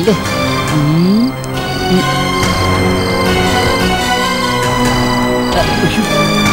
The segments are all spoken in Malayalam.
ദേ. ഉം. ഉം. ആ, ഉയ്യോ.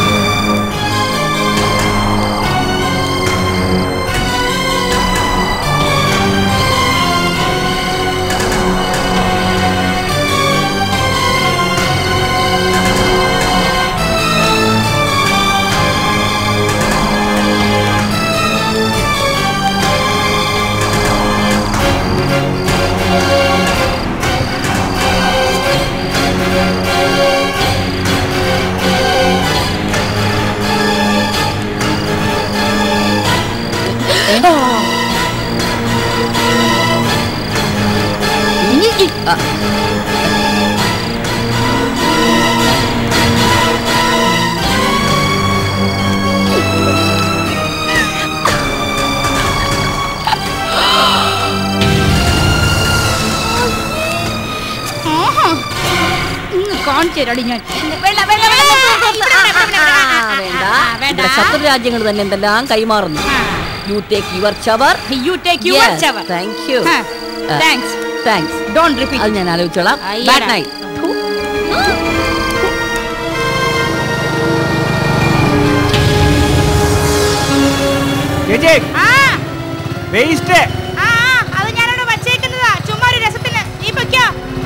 ഇനി ഇ- ആ. ആഹാ. ഇന്ന് കാണിച്ചു തരാടി ഞാൻ വേണ്ട വേണ്ട വേണ്ട ഇവിടെ വേണ്ട, ഇവിടെ വേണ്ട. ആ, ആ, വേണ്ട ആ, ആ, വേണ്ട ഇവിടെ ശത്രു രാജ്യങ്ങൾ തന്നെ എന്തെല്ലാം കൈമാറുന്നു യു ടേക്ക് യുവർ ചവർ യു ടേക്ക് യുവർ ചവർ thank you thanks thanks don't അത് റിപ്പീറ്റ് ഞാൻ ആലോചിച്ചോളാം അയ്യടാ. ബാഡ് നൈറ്റ് ചേച്ചി ആ വേസ്റ്റ് ആ ആ, അത് ഞാനവിടെ വച്ചേക്കുന്നതാ ചുമ്മാ ഒരു രസത്തിന് നീ പൊയ്ക്കോ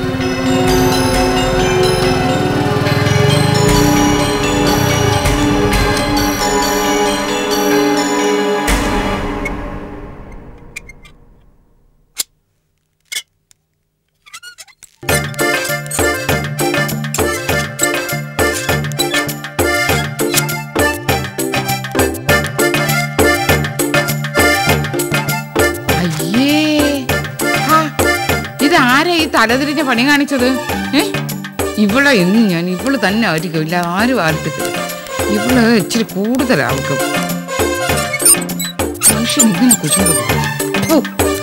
അയ്യേ ഹാ, ഇതാരാ ഈ തലതിരിഞ്ഞ പണി കാണിച്ചത് ഏ ഇവളെ എന്ന് ഞാൻ ഇവള് തന്നെ ആയിരിക്കും ഇല്ല ആരും ആർക്കത്തില്ല ഇവള് ഇച്ചിരി കൂടുതലാവും മനുഷ്യൻ ഇങ്ങനെ കുശുമ്പോ ഓ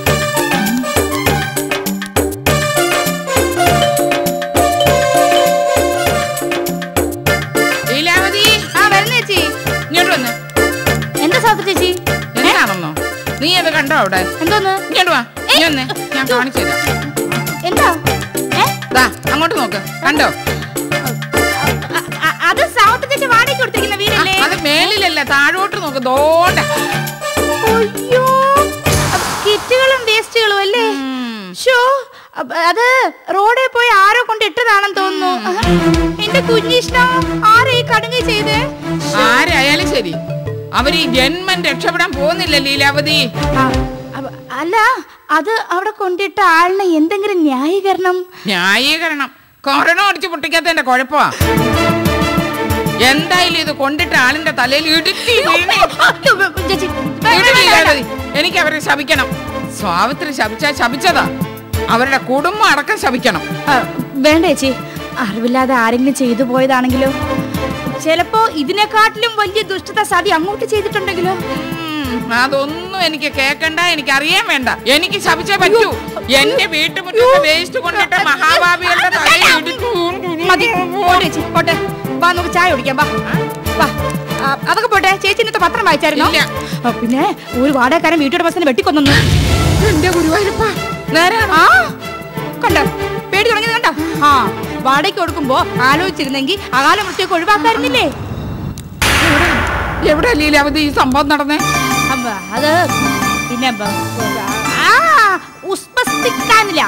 ലീലാവതി ആ വരുന്ന ചേച്ചി ഇങ്ങോട്ട് വന്ന് എന്താ സാധു ചേച്ചി എന്താണെന്നോ നീ അത് കണ്ടോ അവിടെ എന്തോന്ന് ഇങ്ങോട്ട് വാ നീ വന്നേ ഞാൻ കാണിച്ചു തരാം എന്താ ഏ? ദാ അങ്ങോട്ട് നോക്ക് കണ്ടോ അ- അ- അത് സാവത്ത് ചേച്ചി വാടകയ്ക്ക് കൊടുത്തിരിക്കുന്ന ആ, വീടല്ലേ അത് മേലിലല്ല താഴോട്ട് നോക്ക് ദോണ്ട അയ്യോ അ- കിറ്റുകളും വേസ്റ്റുകളും അല്ലേ ഷോ അ- അത് റോഡിൽ പോയി ആരോ കൊണ്ട് ഇട്ടതാണെന്ന് തോന്നുന്നു എന്റെ കുഞ്ഞിഷ്ടം ആരാ ഈ കടുങ്ങി ചെയ്തേ ആരായാലും ശരി അവര് ഈ ജന്മം രക്ഷപ്പെടാൻ പോകുന്നില്ല ലീലാവതി ആ, അ- അല്ല അത് അവിടെ കൊണ്ടിട്ട ആളിന് എന്തെങ്കിലും ന്യായീകരണം ന്യായീകരണം കൊറോണ അടിച്ച് പൊട്ടിക്കാത്തതിന്റെ കുഴപ്പമാ എന്തായാലും ഇത് കൊണ്ടിട്ട ആളിന്റെ തലയിൽ ഇടുത്തി വീണ് ചേച്ചി, ഇട് ലീലാവതി എനിക്ക് അവരെ ശപിക്കണം സ്വാവിത്രി ശപിച്ചാ ശപിച്ചതാ അവരുടെ കുടുംബം അടക്കം ശപിക്കണം ആ, വേണ്ട ചേച്ചി അറിവില്ലാതെ ആരെങ്കിലും ചെയ്തു പോയതാണെങ്കിലോ ചിലപ്പോ ഇതിനെക്കാട്ടിലും വലിയ ദുഷ്ടത സതി അങ്ങോട്ട് ചെയ്തിട്ടുണ്ടെങ്കിലോ ഉം, അതൊന്നും എനിക്ക് കേക്കണ്ട എനിക്ക് അറിയാൻ വേണ്ട എനിക്ക് ശപിച്ചേ പറ്റൂ എന്റെ വീട്ടുമുറ്റത്ത് വേസ്റ്റ് കൊണ്ടിട്ട മഹാഭാവികളുടെ തലയിൽ ഇടിച്ചു മതി പോട്ടെ ചേച്ചി പോട്ടെ വാ നമുക്ക് ചായ കുടിക്കാം വാ വാ ആ, അതൊക്കെ പോട്ടെ ചേച്ചി ഇന്നത്തെ പത്രം വായിച്ചായിരുന്നോ ഇല്ല. ആ, പിന്നെ ഒരു വാടകക്കാരൻ വീട്ടുടമസ്ഥനെ വെട്ടിക്കൊന്നു എന്റെ ഗുരുവായൂരപ്പ നേരാണോ ആ കണ്ടോ പേടി തുടങ്ങിയത് കണ്ടോ ആ വാടകയ്ക്ക് കൊടുക്കുമ്പോ ആലോചിച്ചിരുന്നെങ്കിൽ അകാല മൃത്യൊക്കെ ഒഴിവാക്കായിരുന്നില്ലേ എവിടെ ലീലാവതി ഈ സംഭവം നടന്നേ അമ്മ, അത് പിന്നെ ബ- ആ ഉസ്പസ്തിക്കാനില്ല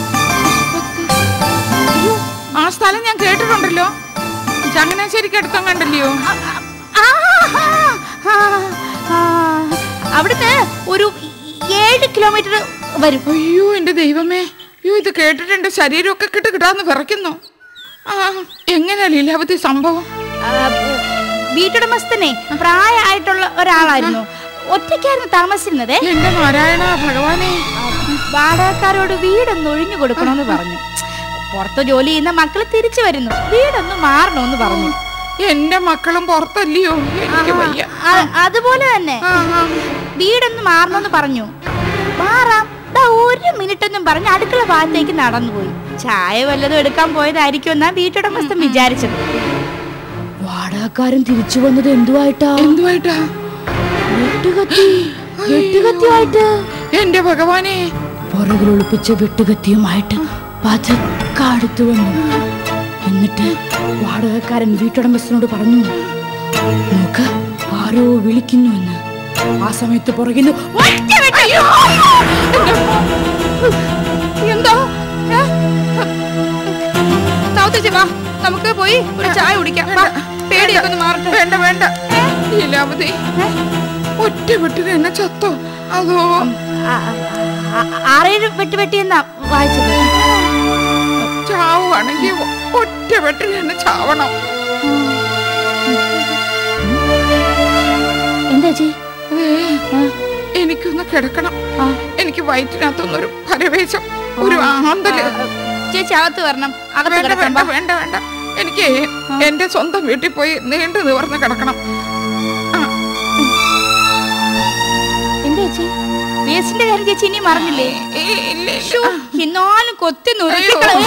ആ സ്ഥലം ഞാൻ കേട്ടിട്ടുണ്ടല്ലോ ചങ്ങനാശ്ശേരിക്ക് അടുത്തം കണ്ടല്ലോ ആ, ആ, ആ, അവിടുന്ന് ഒരു ഏഴ് കിലോമീറ്റർ വരും അയ്യോ എന്റെ ദൈവമേ അയ്യോ ഇത് കേട്ടിട്ട് എന്റെ ശരീരമൊക്കെ കിട്ട് കിട്ടാന്ന് വിറയ്ക്കുന്നു ആ എങ്ങനെയാ ലീലാവതി സംഭവം ആ, വീട്ടുടമസ്ഥനെ പ്രായമായിട്ടുള്ള ഒരാളായിരുന്നു ഒറ്റയ്ക്കായിരുന്നു താമസിച്ചിരുന്നത് എന്റെ നാരായണ ഭഗവാനെ വാടകക്കാരോട് വീടൊന്ന് ഒഴിഞ്ഞു കൊടുക്കണമെന്ന് പറഞ്ഞു പുറത്ത് ജോലി ചെയ്യുന്ന മക്കള് തിരിച്ചു വരുന്നു വീടൊന്ന് മാറണമെന്ന് പറഞ്ഞു എന്റെ മക്കളും പുറത്തല്ലയോ എനിക്ക് വയ്യ അ- അതുപോലെ തന്നെ ആ, ആ. വീടൊന്ന് മാറണമെന്ന് പറഞ്ഞു മാറാം ദാ ഒരു മിനിറ്റ് എന്നും പറഞ്ഞ് അടുക്കള ഭാഗത്തേക്ക് നടന്നുപോയി ചായ വല്ലതും എടുക്കാൻ പോയതായിരിക്കും എന്നാ വീട്ടുടമസ്ഥൻ വിചാരിച്ചത് വാടകക്കാരൻ തിരിച്ചു വന്നത് എന്തുവായിട്ടാ എന്തുവായിട്ടാ വെട്ടുകത്തി വെട്ടുകത്തിയായിട്ട് എന്റെ ഭഗവാനെ പുറകിൽ ഒളിപ്പിച്ച വെട്ടുകത്തിയുമായിട്ട് പതുക്കെ അടുത്തു വന്നു എന്നിട്ട് വാടകക്കാരൻ വീട്ടുടമസ്ഥനോട് പറഞ്ഞു നോക്ക് ആരോ വിളിക്കുന്നുവെന്ന് ആ സമയത്ത് പുറകിൽ നിന്ന് ഒറ്റ വെട്ട്. എന്താ ഏ? സൗത്തേച്ചി വാ നമുക്ക് പോയി ഒരു ചായ കുടിക്കാം വാ, പേടിയൊക്കെ ഒന്ന് മാറട്ടെ വേണ്ട വേണ്ട ലീലാവതി ഒറ്റ വെട്ടിന് എന്നെ ചത്തോ അതോ ആറേഴ് വെട്ട് വെട്ടിയെന്നാ വായിച്ചത് ചാവുകയാണെങ്കിൽ ഒറ്റ വെട്ടിന് എന്നെ ചാവണം എന്താ ചേച്ചി അതേ, എനിക്കൊന്ന് കിടക്കണം എനിക്ക് വയറ്റിനകത്തൊന്നൊരു പരവേശം ഒരു ആന്തല് ചേച്ചി അകത്ത് വരണം അകത്ത് വേണ്ട കിടക്കാം വേണ്ട വേണ്ട വേണ്ട എനിക്ക് എന്റെ സ്വന്തം വീട്ടിൽ പോയി നീണ്ടു നിവർന്ന് കിടക്കണം എന്താ ചേച്ചി വേസ്റ്റിന്റെ കാര്യം ചേച്ചി ഇനി മറന്നില്ലേ ഏ, ഇല്ല, ഇല്ല. ശ്ശോ, എന്നാലും കൊത്തി അയ്യോ. നുറുക്കിക്കളെ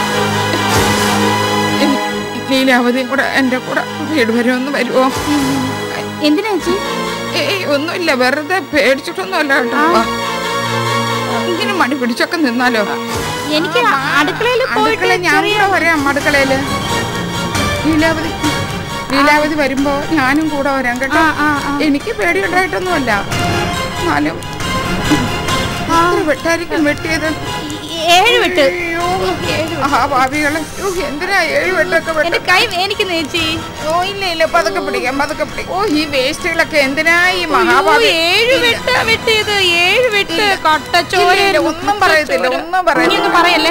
എനി- ലീലാവതി കൂടെ എന്റെ കൂടെ വീട് വരെ ഒന്ന് വരുമോ എന്തിനാ ചേച്ചി ഏയ് ഒന്നുമില്ല വെറുതെ പേടിച്ചിട്ടൊന്നുമല്ല കേട്ടോ വാ. ഇങ്ങനെ മടി പിടിച്ചൊക്കെ നിന്നാലോ എനിക്ക് അടുക്കളയിൽ അടുക്കള പോയിട്ട് ഞാൻ ചെറിയ കൂടെ വരാം അടുക്കളയില് ലീലാവതി ലീലാവതി വരുമ്പോ ഞാനും കൂടെ വരാം കേട്ടോ ആ, ആ, ആ. എനിക്ക് പേടിയുണ്ടായിട്ടൊന്നുമല്ല എന്നാലും എത്ര വെട്ടായിരിക്കും വെട്ടിയത് ഏഴ് വെട്ട് അയ്യോ, ആ ഭാവികളെ അയ്യോ, എന്തിനാ ഏഴ് വെട്ടൊക്കെ വെട്ട എന്റെ കൈ എനിക്ക് ചേച്ചി ഓ ഇല്ല ഇല്ല പതുക്കെ പിടിക്കാം പതുക്കെ പിടിക്കാം ഓ ഈ വേസ്റ്റുകളൊക്കെ എന്തിനാ ഈ അയ്യോ, മഹാഭാവി ഏഴ് വെട്ട് വെട്ടിയത് ഏഴ് വെട്ട് ഇല്ല, കട്ടച്ചോര ഇല്ല, ഒന്നും പറയത്തില്ല, ഒന്നും പറയത്തില്ല. ഇനിയൊന്നും പറയല്ലേ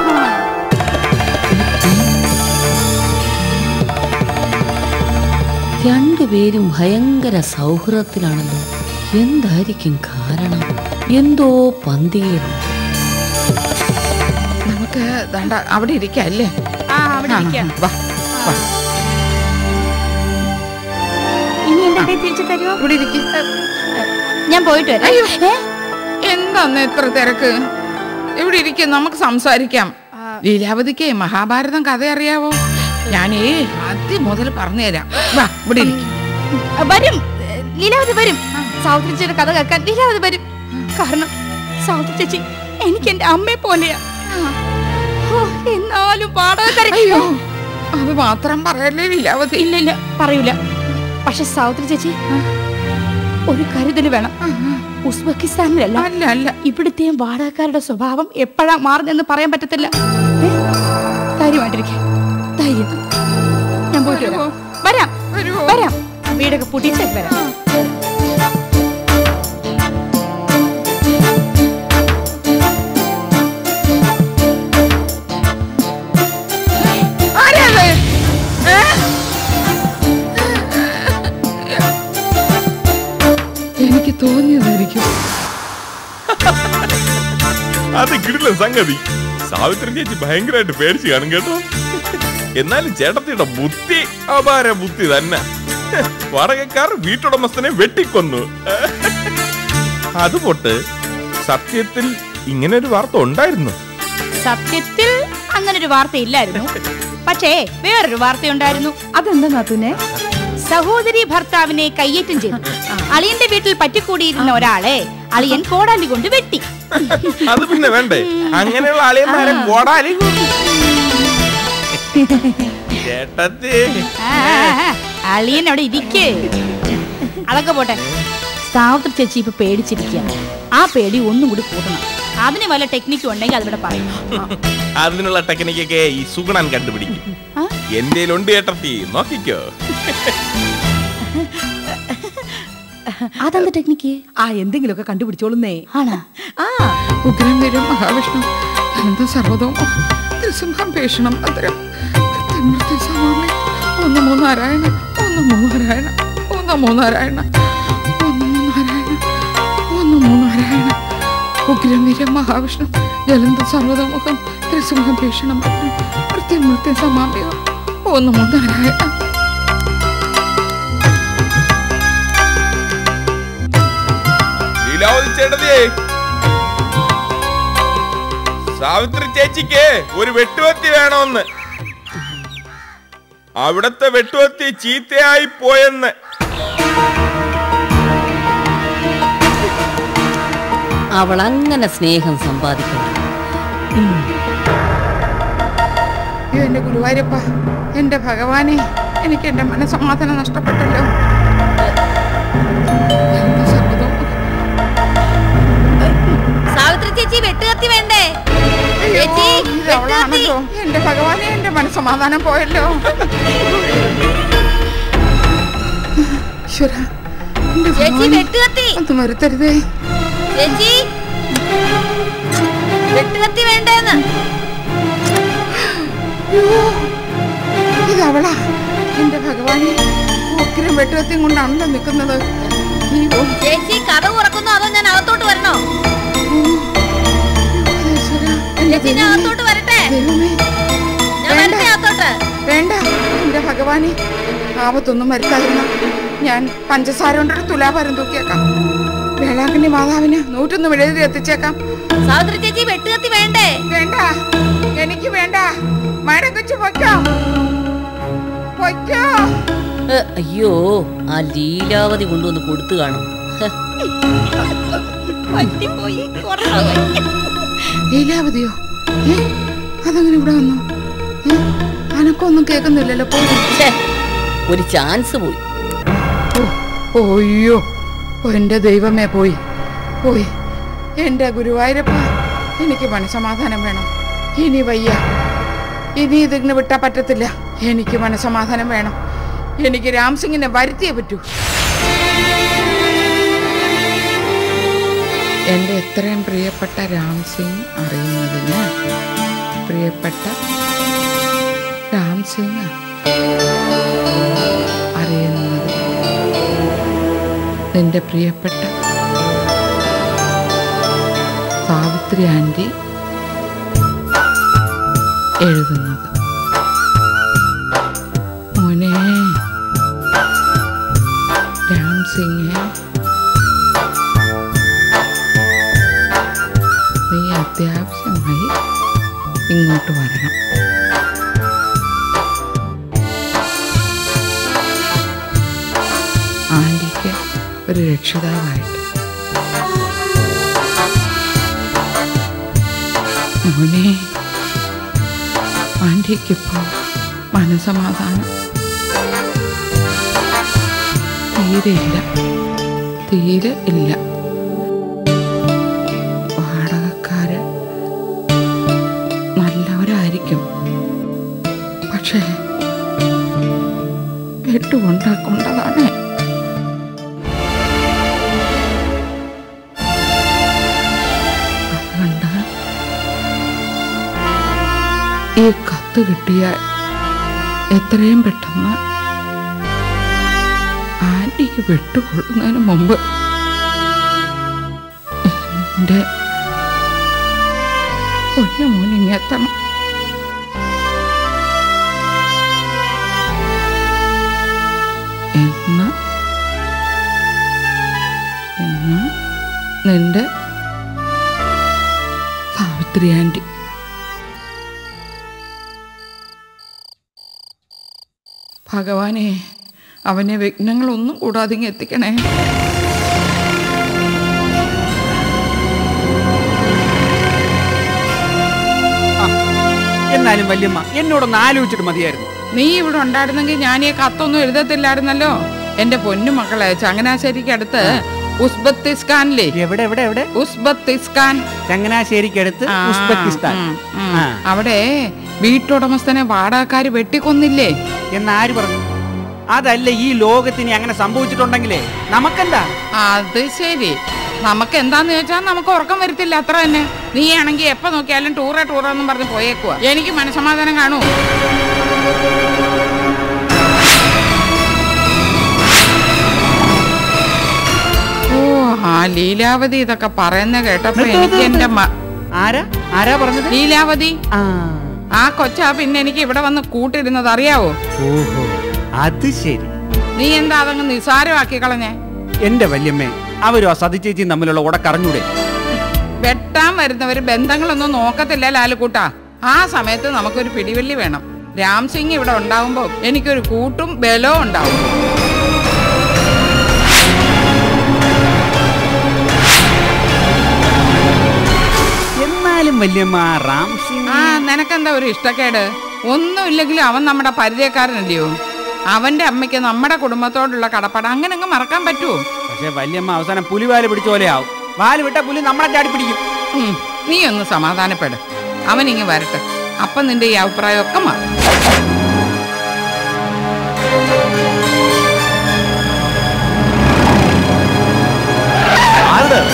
രണ്ടുപേരും ഭയങ്കര സൗഹൃദത്തിലാണല്ലോ എന്തായിരിക്കും കാരണം എന്തോ പന്തികേട് നമുക്ക് ദാണ്ട അവിടെ ഇരിക്കാം അല്ലേ ആ അവിടെ ഇരിക്കാം വാ വാ ഇനി എന്റെ കൈ തിരിച്ചു തരുമോ ഇവിടെ ഇരിക്കും ഞാൻ പോയിട്ട് വരാം അയ്യോ. ഏ? എന്താന്ന് എത്ര തിരക്ക് ഇവിടെ ഇരിക്കും നമുക്ക് സംസാരിക്കാം ലീലാവതിക്ക് മഹാഭാരതം കഥ അറിയാവോ ഞാനേ ആദ്യം മുതൽ പറഞ്ഞുതരാം വാ ഇവിടെ ഇരിക്കും വരും ലീലാവതി വരും സൗത്രി ചേച്ചിയുടെ കഥ കേൾക്കാൻ ലീലാവതി വരും കാരണം സൗത്രി ചേച്ചി എനിക്ക് എന്റെ അമ്മയെ പോലെയാ ഓ, എന്നാലും പാടകക്കാരി അയ്യോ അത് മാത്രം പറയല്ലേ ലീലാവതി ഇല്ല ഇല്ല പറയൂല പക്ഷെ സൗത്രി ചേച്ചി ഒരു കരുതൽ വേണം ഉസ്ബെക്കിസ്ഥാനിലല്ല അല്ല അല്ല ഇവിടുത്തെയും വാടകക്കാരുടെ സ്വഭാവം എപ്പോഴാ മാറുന്നെന്ന് പറയാൻ പറ്റത്തില്ല ഏ? ധൈര്യമായിട്ടിരിക്കെ ധൈര്യം ഞാൻ പോയിട്ട് വരാം വരാം വരുവോ വരാം വീടൊക്കെ പൂട്ടിയിട്ട് വരാം ആരാ അത്? ഏ? എനിക്ക് തോന്നിയതായിരിക്കും അത് കിടില സംഗതി സാവിത്രി ചേച്ചി ഭയങ്കരമായിട്ട് പേടിച്ച് കാണും കേട്ടോ എന്നാലും ചേട്ടത്തിയുടെ ബുദ്ധി അപാര ബുദ്ധി തന്നെ വാടകക്കാർ വീട്ടുടമസ്ഥനെ വെട്ടിക്കൊന്നു അത് പൊട്ട് സത്യത്തിൽ ഇങ്ങനെ ഒരു വാർത്ത ഉണ്ടായിരുന്നു സത്യത്തിൽ അങ്ങനെ ഒരു വാർത്ത ഇല്ലായിരുന്നു പക്ഷേ വേറൊരു വാർത്തയുണ്ടായിരുന്നു അതെന്താ നാത്തൂനെ സഹോദരി ഭർത്താവിനെ കയ്യേറ്റം ചെയ്തു അളിയന്റെ വീട്ടിൽ പറ്റിക്കൂടിയിരുന്ന ഒരാളെ അളിയൻ കോടാലി കൊണ്ട് വെട്ടി അത് പിന്നെ വേണ്ടേ അങ്ങനെയുള്ള അളിയന്മാരെ കോടാലി ചേട്ടത്തി ആ, ആ, ആ, അളിയൻ അവിടെ ഇരിക്കേ അതൊക്കെ പോട്ടെ സാവിത്രി ചേച്ചി ഇപ്പൊ പേടിച്ചിരിക്കുക ആ പേടി ഒന്നും കൂടി കൂട്ടണം അതിന് വല്ല ടെക്നിക്കും ഉണ്ടെങ്കിൽ അതിവിടെ പറയും അതിനുള്ള ടെക്നിക്കൊക്കെ ഈ സുഗുണൻ കണ്ടുപിടിക്കും ആ? എന്തേലുണ്ട് ചേട്ടത്തി നോക്കിക്കോ അതെന്താ ടെക്നിക്ക് ആ എന്തെങ്കിലുമൊക്കെ കണ്ടുപിടിച്ചോളുന്നേ ആണാ ആ ഉഗ്രം വരും മഹാവിഷ്ണു അനന്ത സർവതവും ത്രിസിംഹം പേഷണം അത്തരം സ്വാമി ഒന്ന് മൂന്നാരായണ ഒന്ന് മൂന്നാരായണ ഒന്ന് മൂന്നാരായണ ഒന്ന് മൂന്നാരായണ ഒന്ന് മൂന്നാരായണ ഉഗ്രം വീരം മഹാവിഷ്ണു ജലന്ത സർവതമുഖം ത്രിസിംഹം പേഷണം മൃത്യം മൃത്യം സമാമ്യം ഒന്ന് മൂന്നാരായണ ലീലാവതി ചേട്ടത്തിയേ സാവിത്രി ചേച്ചിക്ക് ഒരു വെട്ടുവത്തി വേണമെന്ന് അവിടത്തെ വെട്ടുവത്തി ചീത്തയായി പോയെന്ന് അവൾ അങ്ങനെ സ്നേഹം സമ്പാദിക്കണം അയ്യോ എന്റെ ഗുരുവായൂരപ്പ എന്റെ ഭഗവാനെ എനിക്ക് എന്റെ മനസ്സമാധാനം നഷ്ടപ്പെട്ടല്ലോ എന്ത് ശബ്ദം? സാവിത്രി ചേച്ചി വെട്ടുകത്തി വേണ്ടേ അയ്യോ, ചേച്ചി, ഇത് അവളാണല്ലോ എന്റെ ഭഗവാനെ എന്റെ മനസ്സമാധാനം പോയല്ലോ ഈശ്വരാ, എന്റെ ചേച്ചി ഭഗവാനെ, വെട്ടുകത്തി ഒന്നും വരുത്തരുതേ ചേച്ചി വെട്ടുകത്തി വേണ്ടേന്ന് അയ്യോ, ഇത് അവളാ എന്റെ ഭഗവാനെ ഉക്കിരം വെട്ടുകത്തിയും കൊണ്ടാണല്ലോ നിൽക്കുന്നത് അയ്യോ ചേച്ചി കഥ ഉറക്കുന്നോ അതോ ഞാൻ അകത്തോട്ട് വരണോ ഈശ്വരാ, എന്റെ ചേച്ചി ഞാൻ ദൈവമേ, അകത്തോട്ട് വരട്ടെ ദൈവമേ ഞാൻ വേണ്ട. വരട്ടെ അകത്തോട്ട് വേണ്ട എന്റെ ഭഗവാനെ ആപത്തൊന്നും വരുത്താതിരുന്ന ഞാൻ പഞ്ചസാര കൊണ്ടൊരു തുലാഭാരം തൂക്കിയേക്കാം വേളാങ്കണ്ണി മാതാവിന് നൂറ്റൊന്ന് എഴുതി എത്തിച്ചേക്കാം സാവിത്രി ചേച്ചി വെട്ടുകത്തി വേണ്ടേ വേണ്ട എനിക്ക് വേണ്ട മാഡം കൊച്ചു പൊയ്ക്കോ പൊയ്ക്കോ ഏ, അയ്യോ ആ ലീലാവതി കൊണ്ടുവന്ന് കൊടുത്തു കാണും ഹെ, പറ്റിപ്പോയി കുറവായി ലീലാവതിയോ ഏ അതങ്ങനെ ഇവിടെ വന്നു ഏ അനക്കൊന്നും കേൾക്കുന്നില്ലല്ലോ പോയി ഛെ, ഒരു ചാൻസ് പോയി ഓ, അയ്യോ ഓ, എന്റെ ദൈവമേ പോയി പോയി എന്റെ ഗുരുവായൂരപ്പ എനിക്ക് മനസമാധാനം വേണം ഇനി വയ്യ ഇനി ഇതിങ്ങനെ വിട്ടാ പറ്റത്തില്ല എനിക്ക് മനസമാധാനം വേണം എനിക്ക് രാം സിംഗിനെ വരുത്തിയേ പറ്റൂ എൻ്റെ എത്രയും പ്രിയപ്പെട്ട രാം സിംഗ് അറിയുന്നതിന് പ്രിയപ്പെട്ട രാം സിംഗ് അറിയുന്നത് നിന്റെ പ്രിയപ്പെട്ട സാവിത്രി ആൻറ്റി എഴുതുന്നത് മോനെ രാം സിംഗെ നീ അത്യാവശ്യമായി ഇങ്ങോട്ട് വരണം ആൻറ്റിക്ക് ഒരു രക്ഷിതാവായിട്ട് മോനെ ആൻറ്റിക്കിപ്പോ മനസമാധാനം തീരെ ഇല്ല തീരെ ഇല്ല വാടകക്കാര് നല്ലവരായിരിക്കും പക്ഷേ വെട്ടുകൊണ്ടാക്കൊണ്ടതാണ് അതുകൊണ്ട് ഈ കത്ത് കിട്ടിയാൽ എത്രയും പെട്ടെന്ന് ആന്റിക്ക് വെട്ടുകൊള്ളുന്നതിന് മുമ്പ് എൻ്റെ പൊന്നു മോനിങ്ങെത്തണം എന്ന് എന്ന് നിന്റെ സാവിത്രി ആൻറ്റി ഭഗവാനെ അവനെ വിഘ്നങ്ങളൊന്നും കൂടാതെ ഇങ്ങ് എത്തിക്കണേ എന്നാലും വല്യമ്മ എന്നോടൊന്ന് ആലോചിച്ചിട്ട് മതിയായിരുന്നു നീ ഇവിടെ ഉണ്ടായിരുന്നെങ്കിൽ ഞാൻ ഈ കത്തൊന്നും എഴുതത്തില്ലായിരുന്നല്ലോ എന്റെ പൊന്നു മക്കളെ ചങ്ങനാശ്ശേരിക്കടുത്ത് ഉസ്ബത്തിസ്ഖാനിലെ എവിടെ എവിടെ എവിടെ ഉസ്ബത്തിസ്ഖാൻ ചങ്ങനാശ്ശേരിക്കടുത്ത് ആ, ഉസ്ബെക്കിസ്ഥാൻ ഉം, ഉം. ആ. അവിടെ വീട്ടുടമസ്ഥനെ വാടകക്കാര് വെട്ടിക്കൊന്നില്ലേ എന്നാര് പറഞ്ഞു അതല്ല ഈ ലോകത്തിന് അങ്ങനെ സംഭവിച്ചിട്ടുണ്ടെങ്കിലേ നമുക്കെന്താ അത് ശരി നമുക്ക് എന്താന്ന് ചോദിച്ചാൽ നമുക്ക് ഉറക്കം വരത്തില്ല അത്ര തന്നെ നീ ആണെങ്കിൽ എപ്പോ നോക്കിയാലും ടൂറേ ടൂറെന്നും പറഞ്ഞ് പോയേക്കുവാ എനിക്ക് മനസമാധാനം കാണൂ ഓ ആ ലീലാവതി ഇതൊക്കെ പറയുന്ന കേട്ടപ്പോ എനിക്ക് എന്റെ മ- ആരാ ആരാ പറഞ്ഞത് ലീലാവതി ആ ആ കൊച്ചാ പിന്നെ എനിക്ക് ഇവിടെ വന്ന് കൂട്ടിരുന്നത് അറിയാവോ ഓഹോ അത് ശരി നീ എന്താ അതങ്ങ് നിസാരമാക്കി കളഞ്ഞേ എന്റെ വല്യമ്മേ അവരും ആ സതി ചേച്ചിയും തമ്മിലുള്ള ഉടക്കറിഞ്ഞൂടെ വെട്ടാൻ വരുന്നവര് ബന്ധങ്ങളൊന്നും നോക്കത്തില്ല ലാലുക്കൂട്ടാ ആ സമയത്ത് നമുക്കൊരു പിടിവള്ളി വേണം രാം സിംഗ് ഇവിടെ ഉണ്ടാവുമ്പോ എനിക്കൊരു കൂട്ടും ബലവും ഉണ്ടാവും എന്നാലും വല്യമ്മ റാം സിംഗ് ആ നിനക്കെന്താ ഒരു ഇഷ്ടക്കേട് ഒന്നുമില്ലെങ്കിലും അവൻ നമ്മുടെ പരിചയക്കാരനല്ലയോ അവന്റെ അമ്മയ്ക്ക് നമ്മുടെ കുടുംബത്തോടുള്ള കടപ്പാട് അങ്ങനെ അങ്ങ് മറക്കാൻ പറ്റുമോ പക്ഷെ വല്യമ്മ അവസാനം പുലിവാല് പിടിച്ച പോലെ ആവും വാല് വിട്ട പുലി നമ്മളെ ചാടി പിടിക്കും ഉം, നീ ഒന്ന് സമാധാനപ്പെട് അവൻ ഇങ്ങ് വരട്ടെ അപ്പം നിന്റെ ഈ അഭിപ്രായമൊക്കെ മാറും ആരുടെ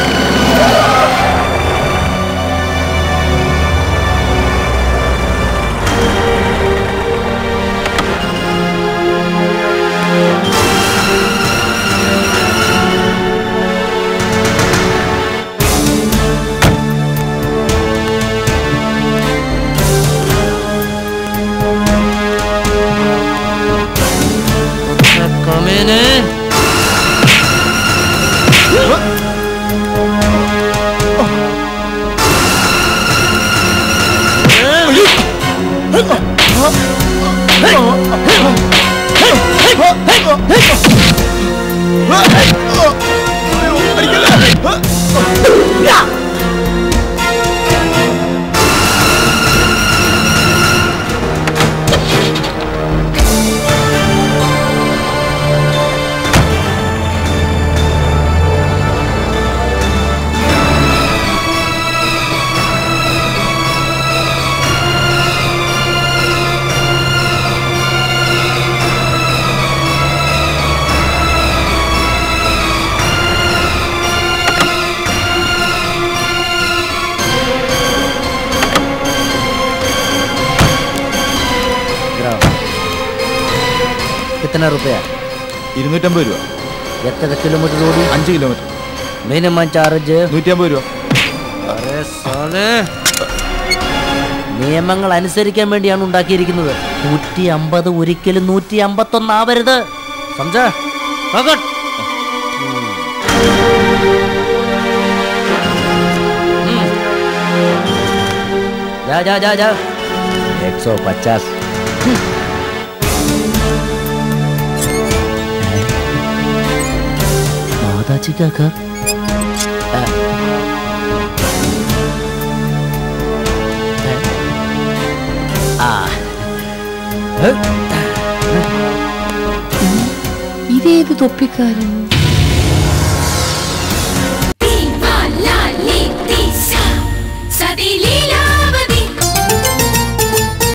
कितना रुपया ഇരുന്നൂറ്റമ്പത് രൂപ എത്ര കിലോമീറ്റർ ഓടി അഞ്ച് കിലോമീറ്റർ മിനിമം ചാർജ് നൂറ്റമ്പത് രൂപ നിയമങ്ങൾ അനുസരിക്കാൻ വേണ്ടിയാണ് ഉണ്ടാക്കിയിരിക്കുന്നത് നൂറ്റി അമ്പത് ഒരിക്കലും നൂറ്റി അമ്പത്തൊന്ന് ആവരുത് സംജ जा जा जा जा एक सौ पचास माताजी का घर ആ ഇതേത് തൊപ്പിക്കാരൻ